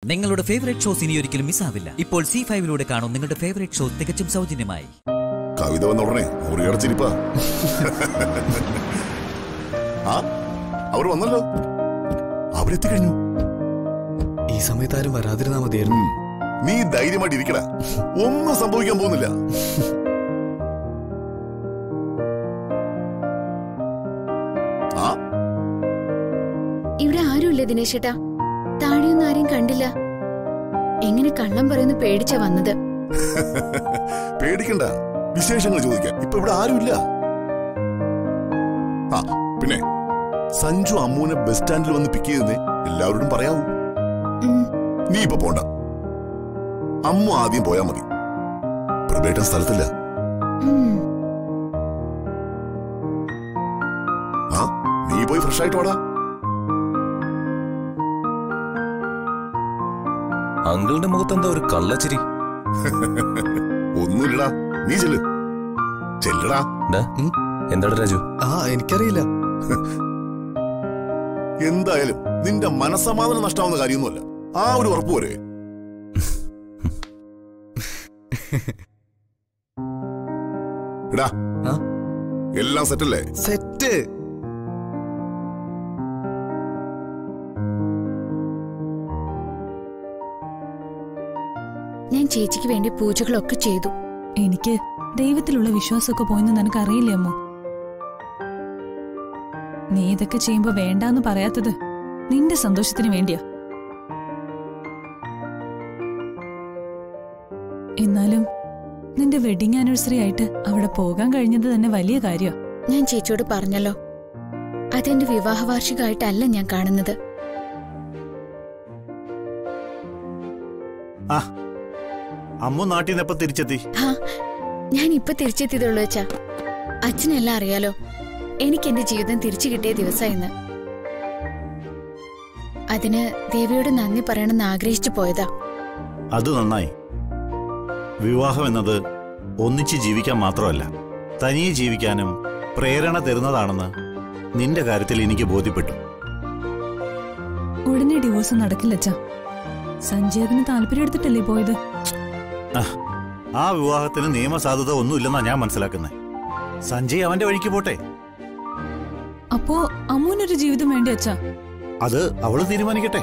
നിങ്ങളുടെ favourite shows ഇനി ഒരിക്കലും മിസ്സാവില്ല ഇപ്പോൾ സി ഫൈവിലൂടെ കാണും നിങ്ങളുടെ ഫേവറേറ്റ് ഷോ തികച്ചും സൗജന്യമായി കവിത വന്ന ഉടനെ മുറിയടച്ചിരിപ്പാ ആ അവർ വന്നല്ലോ അവരെത്തിക്കഴിഞ്ഞു ഈ സമയത്ത് ആരും വരാതിരുന്നാ മതിയായിരുന്നു ഉം. നീ ധൈര്യമായിട്ട് ഇരിക്കടാ ഒന്നും സംഭവിക്കാൻ പോകുന്നില്ല ആ ഇവിടെ ആരുമില്ല ദിനേശേട്ടാ താഴെയൊന്നും ആരെയും കണ്ടില്ല എങ്ങനെ കള്ളം പറയുന്നു പേടിച്ചാ വന്നത് പേടിക്കണ്ട വിശേഷങ്ങൾ ചോദിക്കാം ഇപ്പൊ ഇവിടെ ആരുമില്ല ആ പിന്നെ സഞ്ജു അമ്മൂനെ ബസ് സ്റ്റാൻഡിൽ വന്ന് പിക്ക് ചെയ്തെന്നേ എല്ലാവരോടും പറയാവൂ ഉം, നീ ഇപ്പൊ പോണ്ട അമ്മു ആദ്യം പോയാ മതി പ്രബേട്ടൻ സ്ഥലത്തില്ല ഉം. ആ നീ പോയി ഫ്രഷ് ആയിട്ട് വാടാ അങ്കിളിന്റെ മുഖത്ത് എന്താ ഒരു കള്ളച്ചിരി ഒന്നുമില്ലടാ നീ ചെല്ല് ചെല്ലടാ ഡാ, എന്താടാ രാജു ആ എനിക്കറിയില്ല എന്തായാലും നിന്റെ മനസ്സമാധാനം നഷ്ടാവുന്ന കാര്യമൊന്നുമല്ല ആ ഒരു ഉറപ്പ് പോരെ എടാ ആ? എല്ലാം സെറ്റല്ലേ സെറ്റ് ഞാൻ ചേച്ചിക്ക് വേണ്ടി പൂജകളൊക്കെ ചെയ്തു എനിക്ക് ദൈവത്തിലുള്ള വിശ്വാസമൊക്കെ പോയെന്ന് നിനക്ക് അറിയില്ലേ അമ്മു നീ ഇതൊക്കെ ചെയ്യുമ്പോ വേണ്ടാന്ന് പറയാത്തത് നിന്റെ സന്തോഷത്തിന് വേണ്ടിയാ എന്നാലും നിന്റെ വെഡിങ് ആനിവേഴ്സറി ആയിട്ട് അവിടെ പോകാൻ കഴിഞ്ഞത് തന്നെ വലിയ കാര്യമാ ഞാൻ ചേച്ചിയോട് പറഞ്ഞല്ലോ അതെന്റെ വിവാഹ വാർഷികമായിട്ടല്ല ഞാൻ കാണുന്നത് ആ അമ്മു നാട്ടിൽ നിന്ന് എപ്പോ തിരിച്ചെത്തി ഹാ ഞാൻ ഇപ്പൊ തിരിച്ചെത്തിയതുള്ളൂ വെച്ചാ അച്ഛനെല്ലാം അറിയാലോ എനിക്ക് എന്റെ ജീവിതം തിരിച്ചു കിട്ടിയ ദിവസമായിന്ന് അതിന് ദേവിയോട് നന്ദി പറയണമെന്ന് ആഗ്രഹിച്ചു പോയതാ അത് നന്നായി വിവാഹം എന്നത് ഒന്നിച്ച് ജീവിക്കാൻ മാത്രമല്ല തനിയെ ജീവിക്കാനും പ്രേരണ തരുന്നതാണെന്ന് നിന്റെ കാര്യത്തിൽ എനിക്ക് ബോധ്യപ്പെട്ടു ഉടനെ ഡിവോഴ്സ് നടക്കില്ലച്ചാ സഞ്ജയ് അതിന് താല്പര്യം എടുത്തിട്ടല്ലേ പോയത് ആ വിവാഹത്തിന് നിയമസാധുത ഒന്നുമില്ലെന്നാ ഞാൻ മനസ്സിലാക്കുന്നത് സഞ്ജയ് അവന്റെ വഴിക്ക് പോട്ടെ അപ്പോ അമ്മൂനൊരു ജീവിതം വേണ്ടി അച്ഛാ അത് അവള് തീരുമാനിക്കട്ടെ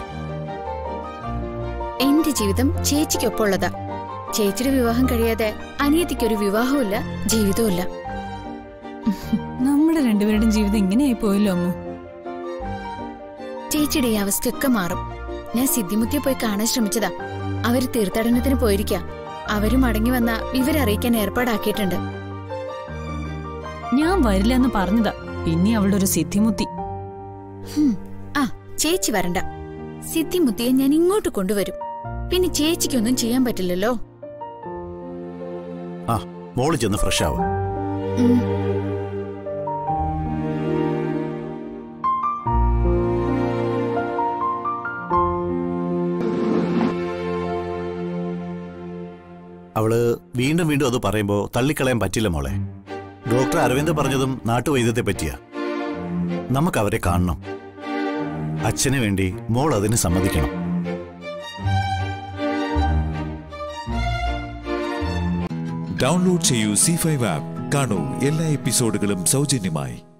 എന്റെ ജീവിതം ചേച്ചിക്കൊപ്പമുള്ളതാ ചേച്ചിയുടെ വിവാഹം കഴിയാതെ അനിയത്തിക്കൊരു വിവാഹവുമില്ല ജീവിതവുമില്ല നമ്മുടെ രണ്ടുപേരുടെയും ജീവിതം ഇങ്ങനെയായി പോയല്ലോ അമ്മു ചേച്ചിയുടെ ഈ അവസ്ഥയൊക്കെ മാറും ഞാൻ സിദ്ധിമുത്തിയെ പോയി കാണാൻ ശ്രമിച്ചതാ അവര് തീർത്ഥാടനത്തിന് പോയിരിക്കാ അവര് മടങ്ങി വന്ന വിവരറിയിക്കാൻ ഏർപ്പാടാക്കിയിട്ടുണ്ട് ഞാൻ വരില്ല എന്ന് പറഞ്ഞതാ പിന്നെ അവളുടെ ഒരു സിദ്ധിമുത്തി ഹും, ആ ചേച്ചി വരണ്ട സിദ്ധിമുത്തിയെ ഞാൻ ഇങ്ങോട്ട് കൊണ്ടുവരും പിന്നെ ചേച്ചിക്കൊന്നും ചെയ്യാൻ പറ്റില്ലല്ലോ ആ മോള് ചെന്ന് ഫ്രഷ് ആവും ഉം. അവള് വീണ്ടും വീണ്ടും അത് പറയുമ്പോ തള്ളിക്കളയാൻ പറ്റില്ല മോളെ ഡോക്ടർ അരവിന്ദ് പറഞ്ഞതും നാട്ടുവൈദ്യത്തെ പറ്റിയാ നമുക്ക് അവരെ കാണണം അച്ഛന് വേണ്ടി മോൾ അതിന് സമ്മതിക്കണം ഡൗൺലോഡ് ചെയ്യൂ സി ഫൈവ് ആപ്പ് കാണൂ എല്ലാ എപ്പിസോഡുകളും സൗജന്യമായി